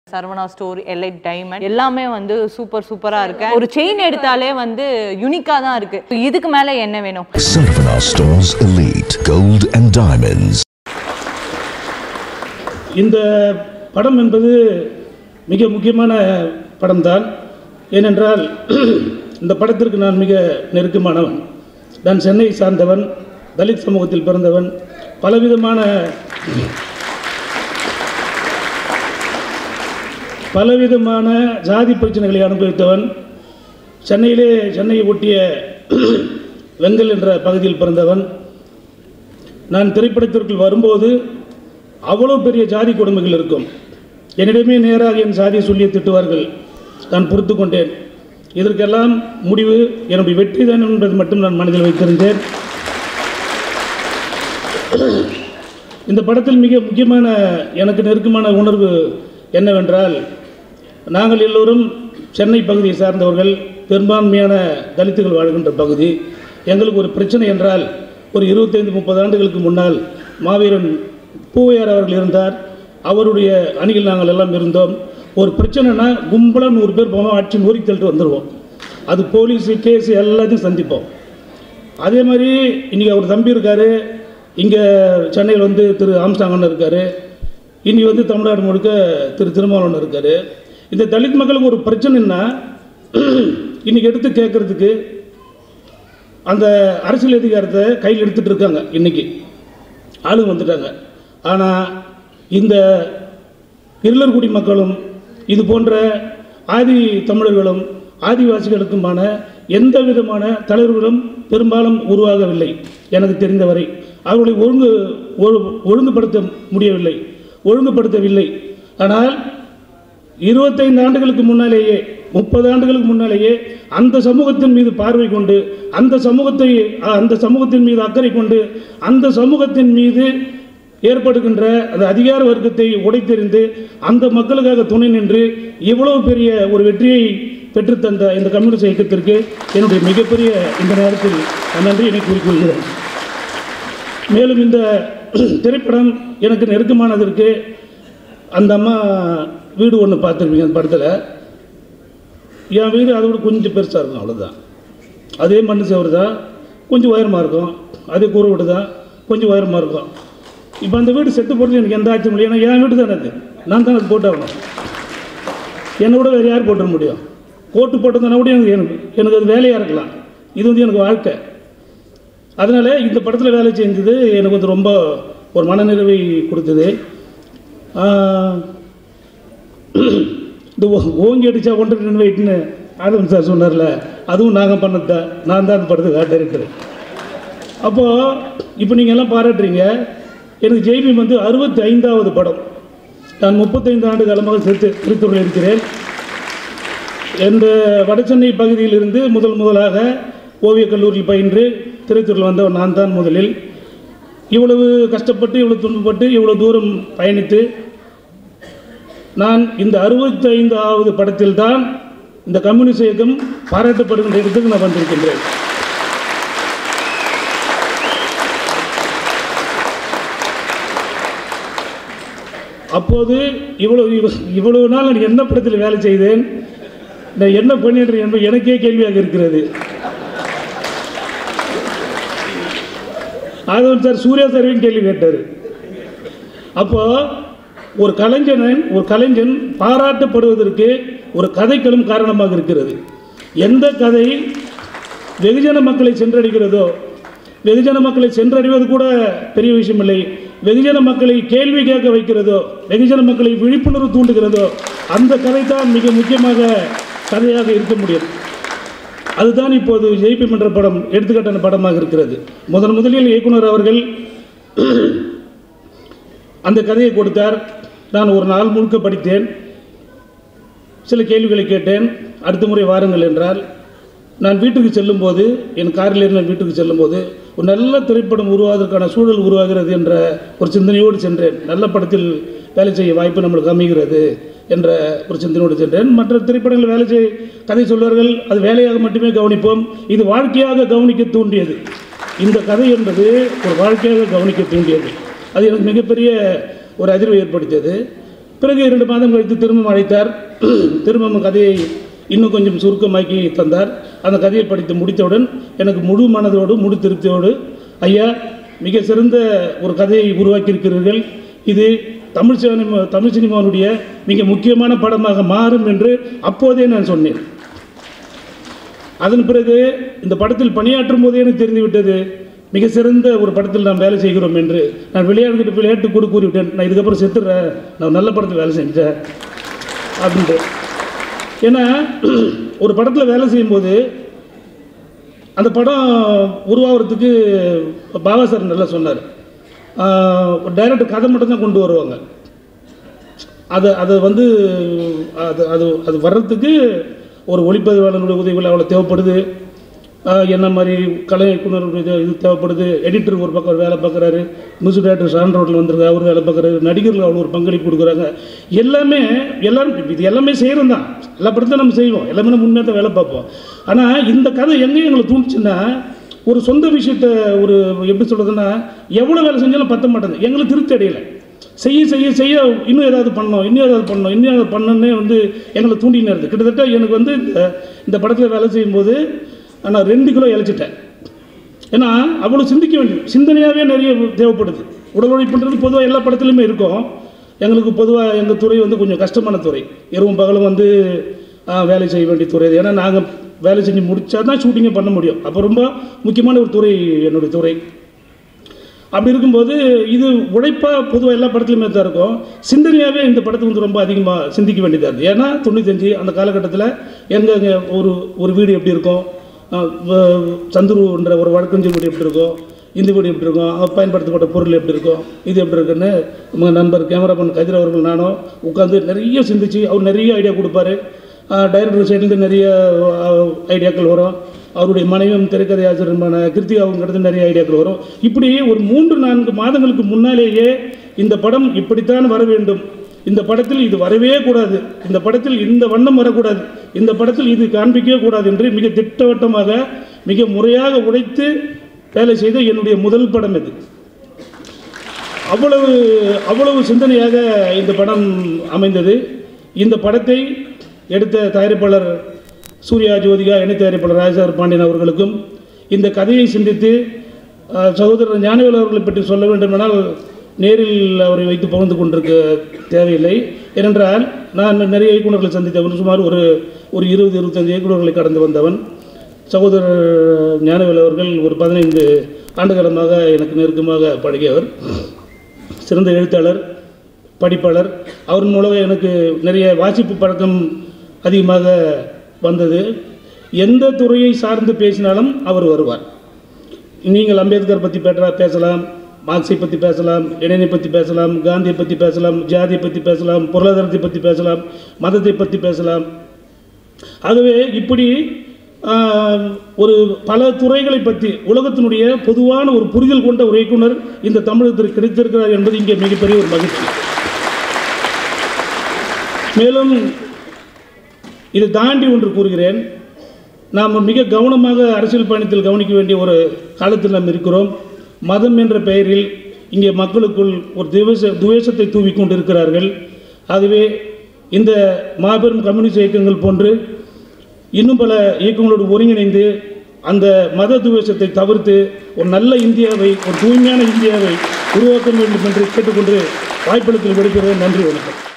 Saravana store எல்ஐட் diamond எல்லாமே வந்து super சூப்பரா இருக்கு ஒரு செயின் எடுத்தாலே வந்து யூனிக்கா தான் இருக்கு இதுக்கு மேல என்ன வேணும் Sarvana Stores Elite Gold and Diamonds. இந்த படம் என்பது மிக முக்கியமான படம்தான் ஏனென்றால் இந்த படத்திற்கு நான் மிக நெருக்கமானவன் நான் சென்னை சார்ந்தவன் தலித் சமூகத்தில் பிறந்தவன் பலவிதமான பலவிதமான ஜாதி பிரச்சனைகளை அனுபவித்தவன் சென்னையிலே சென்னையை ஒட்டிய வெங்கல் என்ற பகுதியில் பிறந்தவன் நான் திரைப்படத்திற்குள் வரும்போது அவ்வளோ பெரிய ஜாதி கொடுமைகள் இருக்கும் என்னிடமே நேராக என் சாதியை சொல்லி திட்டுவார்கள் நான் பொறுத்து கொண்டேன் இதற்கெல்லாம் முடிவு என்னுடைய வெற்றி தான் என்பது மட்டும் நான் மனதில் வைத்திருந்தேன் இந்த படத்தில் மிக முக்கியமான எனக்கு நெருக்கமான உணர்வு என்னவென்றால் நாங்கள் எல்லோரும் சென்னை பகுதியை சார்ந்தவர்கள் பெரும்பான்மையான தலித்துகள் வாழ்கின்ற பகுதி எங்களுக்கு ஒரு பிரச்சனை என்றால் ஒரு இருபத்தைந்து முப்பது ஆண்டுகளுக்கு முன்னால் மாவீரன் பூவையார் அவர்கள் இருந்தார் அவருடைய அணியில் நாங்கள் எல்லாம் இருந்தோம் ஒரு பிரச்சனைனா கும்பலாக நூறு பேர் போனோம் ஆட்சி நூறி தள்ளிட்டு வந்துடுவோம் அது போலீஸு கேஸு எல்லாத்தையும் சந்திப்போம் அதே மாதிரி இன்றைக்கி அவர் தம்பி இருக்கார் இங்கே சென்னையில் வந்து திரு ஆம்ஸ்டாங்கன்னு இருக்கார் இனி வந்து தமிழ்நாடு முழுக்க திரு திருமாவளவன் இருக்கார் இந்த தலித் மக்களுக்கு ஒரு பிரச்சனைன்னா இன்றைக்கி எடுத்து கேட்குறதுக்கு அந்த அரசியல் அதிகாரத்தை கையில் எடுத்துகிட்டு இருக்காங்க இன்றைக்கி ஆளுங்க வந்துட்டாங்க ஆனால் இந்த இருளர்குடி மக்களும் இது போன்ற ஆதி தமிழர்களும் ஆதிவாசிகளுக்குமான எந்த விதமான தலைவர்களும் பெரும்பாலும் உருவாகவில்லை எனக்கு தெரிந்தவரை அவர்களை ஒழுங்கு ஒழு- ஒழுங்குபடுத்த முடியவில்லை ஒழுங்குபடுத்தவில்லை ஆனால் இருபத்தைந்து ஆண்டுகளுக்கு முன்னாலேயே முப்பது ஆண்டுகளுக்கு முன்னாலேயே அந்த சமூகத்தின் மீது பார்வை கொண்டு அந்த சமூகத்தை அந்த சமூகத்தின் மீது அக்கறை கொண்டு அந்த சமூகத்தின் மீது ஏற்படுகின்ற அந்த அதிகார வர்க்கத்தை உடைத்தெறிந்து அந்த மக்களுக்காக துணை நின்று இவ்வளவு பெரிய ஒரு வெற்றியை பெற்றுத்தந்த இந்த கம்யூனிஸ்ட் இயக்கத்திற்கு என்னுடைய மிகப்பெரிய இந்த நேரத்தில் நான் நன்றியினை கூறிக்கொள்கிறேன் மேலும் இந்த திரைப்படம் எனக்கு நெருக்கமானதற்கு அந்த அம்மா வீடு ஒன்று பார்த்துருப்பீங்க அந்த படத்தில் என் வீடு அதை விட கொஞ்சம் பெருசாக இருக்கும் அவ்வளோதான் அதே மண் சேவர் தான் கொஞ்சம் உயரமாக இருக்கும் அதே கூரை வீடு தான் கொஞ்சம் உயரமாக இருக்கும் இப்போ அந்த வீடு செட்டு போகிறது எனக்கு எந்த ஆச்சும் முடியும் ஏன்னா என் வீடு தானே அது நான் தான் அது போட்டாகணும் என்னை விட வேறு யார் போட்டுற முடியும் கோட்டு போட்டதுனா கூட எனக்கு எனக்கு எனக்கு அது வேலையாக இருக்கலாம் இது வந்து எனக்கு வாழ்க்கை அதனால் இந்த படத்தில் வேலை செஞ்சது எனக்கு வந்து ரொம்ப ஒரு மனநிறைவை கொடுத்தது ஆஹ், இந்த ஓ- ஓங்கி அடித்தா ஒன்று நின்று வெயிட்னு ஆதம் சார் சொன்னார்ல அதுவும் நாங்கள் பண்ணது தான் நான் தான் அந்த படத்துக்கு டைரக்டர் அப்போது இப்போ நீங்கள் எல்லாம் பாராட்டுறீங்க எனக்கு ஜெய்பீம் வந்து அறுபத்தி ஐந்தாவது படம் நான் முப்பத்தைந்து ஆண்டு காலமாக திருத்து திருத்தூரில் இருக்கிறேன் இந்த வடசென்னை பகுதியிலிருந்து முதல் முதலாக ஓவியக் கல்லூரியில் பயின்று திருத்தூரில் வந்தவன் நான் தான் முதலில் இவ்வளவு கஷ்டப்பட்டு இவ்வளவு துன்பப்பட்டு இவ்வளவு தூரம் பயணித்து நான் இந்த அறுபத்தைந்தாவது படத்தில் தான் இந்த கம்யூனிஸ்ட் இயக்கம் பாராட்டப்படுகின்ற இடத்துக்கு நான் வந்திருக்கின்றேன் அப்போது இவ்வளவு இவ- இவ்வளவு நாள் நான் என்ன படத்தில் வேலை செய்தேன் நான் என்ன பண்ணிடுறேன் என்பது எனக்கே கேள்வியாக இருக்கிறது ஆதவன் சார் சூர்யா சாரையும் கேள்வி கேட்டார் அப்போ ஒரு கலைஞனன் ஒரு கலைஞன் பாராட்டப்படுவதற்கு ஒரு கதைக்களம் காரணமாக இருக்கிறது எந்த கதை வெகுஜன மக்களை சென்றடைகிறதோ வெகுஜன மக்களை சென்றடைவது கூட பெரிய விஷயம் இல்லை வெகுஜன மக்களை கேள்வி கேட்க வைக்கிறதோ வெகுஜன மக்களை விழிப்புணர்வு தூண்டுகிறதோ அந்த கதை தான் மிக முக்கியமாக கதையாக இருக்க முடியும் அதுதான் இப்போது ஜெயிப்பி என்ற படம் எடுத்துக்காட்டான படமாக இருக்கிறது முதன் முதலில் இயக்குனர் அவர்கள் அந்த கதையை கொடுத்தார் நான் ஒரு நாள் முழுக்க படித்தேன் சில கேள்விகளை கேட்டேன் அடுத்த முறை வாருங்கள் என்றால் நான் வீட்டுக்கு செல்லும்போது என் காரில் இருந்து நான் வீட்டுக்கு செல்லும்போது ஒரு நல்ல திரைப்படம் உருவாவதற்கான சூழல் உருவாகிறது என்ற ஒரு சிந்தனையோடு சென்றேன் நல்ல படத்தில் வேலை செய்ய வாய்ப்பு நம்மளுக்கு அமைகிறது என்ற ஒரு சிந்தனையோடு சென்றேன் மற்ற திரைப்படங்கள் வேலை செய்ய கதை சொல்வார்கள் அது வேலையாக மட்டுமே கவனிப்போம் இது வாழ்க்கையாக கவனிக்க தூண்டியது இந்த கதை என்பது ஒரு வாழ்க்கையாக கவனிக்க தூண்டியது அது எனக்கு மிகப்பெரிய ஒரு அதிர்வை ஏற்படுத்தியது பிறகு இரண்டு மாதம் கழித்து திரும்பவும் அழைத்தார் திரும்பவும் கதையை இன்னும் கொஞ்சம் சுருக்கமாக்கி தந்தார் அந்த கதையை படித்து முடித்தவுடன் எனக்கு முழு மனதோடு முழு திருப்தியோடு ஐயா மிக சிறந்த ஒரு கதையை உருவாக்கியிருக்கிறீர்கள் இது தமிழ் சினிமா தமிழ் சினிமாவுடைய மிக முக்கியமான படமாக மாறும் என்று அப்போதே நான் சொன்னேன் அதன் பிறகு இந்த படத்தில் பணியாற்றும் போதே எனக்கு தெரிந்துவிட்டது மிக சிறந்த ஒரு படத்தில் நாம் வேலை செய்கிறோம் என்று நான் விளையாடுகிட்டு விளையாட்டு கூட கூறிவிட்டேன் நான் இதுக்கப்புறம் செத்துடுறேன் நான் நல்ல படத்தில் வேலை செஞ்சேன் அப்படின்ட்டு ஏன்னா ஒரு படத்தில் வேலை செய்யும்போது அந்த படம் உருவாகிறதுக்கு பாபா சார் நல்லா சொன்னார் டைரக்டர் கதை மட்டும்தான் கொண்டு வருவாங்க அதை அதை வந்து அது அது அது வர்றதுக்கு ஒரு ஒளிப்பதிவாளனுடைய உதவிகள் அவ்வளோ தேவைப்படுது ஆஹ் என்ன மாதிரி கலை இயக்குனருடைய இது இது தேவைப்படுது எடிட்டர் ஒரு பக்கம் வேலை பார்க்குறாரு மியூசிக் டேரக்டர் சான் ரோட்டில் வந்திருக்காரு அவர் வேலை பார்க்குறாரு நடிகர்கள் அவ்வளோ ஒரு பங்களிப்பு கொடுக்குறாங்க எல்லாமே எல்லாரும் இது எல்லாமே செய்கிறோம் தான் எல்லா படத்தையும் நம்ம செய்வோம் எல்லாமே நம்ம உண்மையாக தான் வேலை பார்ப்போம் ஆனால் இந்த கதை எங்கே எங்களை தூண்டுச்சுன்னா ஒரு சொந்த விஷயத்த ஒரு எப்படி சொல்கிறதுன்னா எவ்வளோ வேலை செஞ்சாலும் பத்த மாட்டேங்குது எங்களுக்கு திருப்தி அடையலை செய்ய செய்ய செய்ய இன்னும் ஏதாவது பண்ணணும் இன்னும் ஏதாவது பண்ணணும் இன்னும் ஏதாவது பண்ணணுன்னே வந்து எங்களை தூண்டினு இருந்தது கிட்டத்தட்ட எனக்கு வந்து இந்த இந்த படத்தில் வேலை செய்யும்போது நான் ரெண்டு கிலோ இழைச்சிட்டேன் ஏன்னா அவ்வளோ சிந்திக்க வேண்டியது சிந்தனையாகவே நிறைய தேவைப்படுது உடல் உழைப்புன்றது பொதுவாக எல்லா படத்துலையுமே இருக்கும் எங்களுக்கு பொதுவாக எங்கள் துறை வந்து கொஞ்சம் கஷ்டமான துறை இரவும் பகலும் வந்து ஆ, வேலை செய்ய வேண்டிய துறை அது. ஏன்னா நாங்கள் வேலை செஞ்சு முடித்தா தான் ஷூட்டிங்கே பண்ண முடியும் அப்போ ரொம்ப முக்கியமான ஒரு துறை என்னுடைய துறை அப்படி இருக்கும்போது இது உழைப்பாக பொதுவாக எல்லா படத்துலையுமே தான் இருக்கும் சிந்தனையாகவே இந்த படத்துக்கு வந்து ரொம்ப அதிகமாக சிந்திக்க வேண்டியதாக இருக்குது ஏன்னா தொண்ணூத்தஞ்சு அந்த காலகட்டத்தில் எங்கே எங்கே ஒரு ஒரு வீடு எப்படி இருக்கும் அஹ் வ- சந்துருன்ற ஒரு வழக்கஞ்சு வீடு எப்படி இருக்கும் இந்த வீடு எப்படி இருக்கும் அங்கே பயன்படுத்தப்பட்ட பொருள் எப்படி இருக்கும் இது எப்படி இருக்குன்னு உங்கள் நண்பர் கேமராமேன் கதிர் அவர்கள் நானும் உட்காந்து நிறைய சிந்திச்சு அவர் நிறைய ஐடியா கொடுப்பாரு டைரக்டர் சைட்லேருந்து நிறைய அஹ், ஐடியாக்கள் வரும் அவருடைய மனைவியும் திரைக்கதை ஆசிரியருமான கிருத்திகாவும் கிட்ட நிறைய ஐடியாக்கள் வரும் இப்படி ஒரு மூன்று நான்கு மாதங்களுக்கு முன்னாலேயே இந்த படம் இப்படித்தான் வர வேண்டும் இந்த படத்தில் இது வரவே கூடாது இந்த படத்தில் இந்த வண்ணம் வரக்கூடாது இந்த படத்தில் இது காண்பிக்கவே கூடாது என்று மிக திட்டவட்டமாக மிக முறையாக உழைத்து வேலை செய்த என்னுடைய முதல் படம் இது அவ்வளவு அவ்வளவு சிந்தனையாக இந்த படம் அமைந்தது இந்த படத்தை எடுத்த தயாரிப்பாளர் சூர்யா ஜோதிகா இணை தயாரிப்பாளர் ராஜசார் பாண்டியன் அவர்களுக்கும் இந்த கதையை சிந்தித்து அஹ், சகோதரர் ஞானவேல் அவர்களை பற்றி சொல்ல வேண்டுமானால் நேரில் அவரை வைத்து பகிர்ந்து கொண்டிருக்க தேவையில்லை ஏனென்றால் நான் நிறைய இயக்குநர்களை சந்தித்தவன் சுமார் ஒரு ஒரு இருபது இருபத்தஞ்சு இயக்குநர்களை கடந்து வந்தவன் சகோதரர் ஞானவேல் அவர்கள் ஒரு பதினைந்து ஆண்டுகாலமாக எனக்கு நெருக்கமாக பழகியவர் சிறந்த எழுத்தாளர் படிப்பாளர் அவர் மூலம் எனக்கு நிறைய வாசிப்பு பழக்கம் அதிகமாக வந்தது எந்த துறையை சார்ந்து பேசினாலும் அவர் வருவார் நீங்கள் அம்பேத்கர் பற்றி பேட்டா பேசலாம் மார்க்ஸை பற்றி பேசலாம் இணைனை பற்றி பேசலாம் காந்தியை பற்றி பேசலாம் ஜாதியை பற்றி பேசலாம் பொருளாதாரத்தை பற்றி பேசலாம் மதத்தை பற்றி பேசலாம் ஆகவே இப்படி ஆஹ், ஒரு பல துறைகளை பற்றி உலகத்தினுடைய பொதுவான ஒரு புரிதல் கொண்ட ஒரு இயக்குனர் இந்த தமிழகத்திற்கு கிடைத்திருக்கிறார் என்பது இங்கே மிகப்பெரிய ஒரு மகிழ்ச்சி மேலும் இதை தாண்டி ஒன்று கூறுகிறேன் நாம் மிக கவனமாக அரசியல் பயணத்தில் கவனிக்க வேண்டிய ஒரு காலத்தில் நாம் இருக்கிறோம் மதம் என்ற பெயரில் இங்கே மக்களுக்குள் ஒரு துவேஷ துவேஷத்தை தூவி கொண்டிருக்கிறார்கள் ஆகவே இந்த மாபெரும் கம்யூனிஸ்ட் இயக்கங்கள் போன்று இன்னும் பல இயக்கங்களோடு ஒருங்கிணைந்து அந்த மத துவேஷத்தை தவிர்த்து ஒரு நல்ல இந்தியாவை ஒரு தூய்மையான இந்தியாவை உருவாக்க வேண்டும் என்று கேட்டுக்கொண்டு வாய்ப்பளித்தில் விடுக்கிறேன் நன்றி வணக்கம்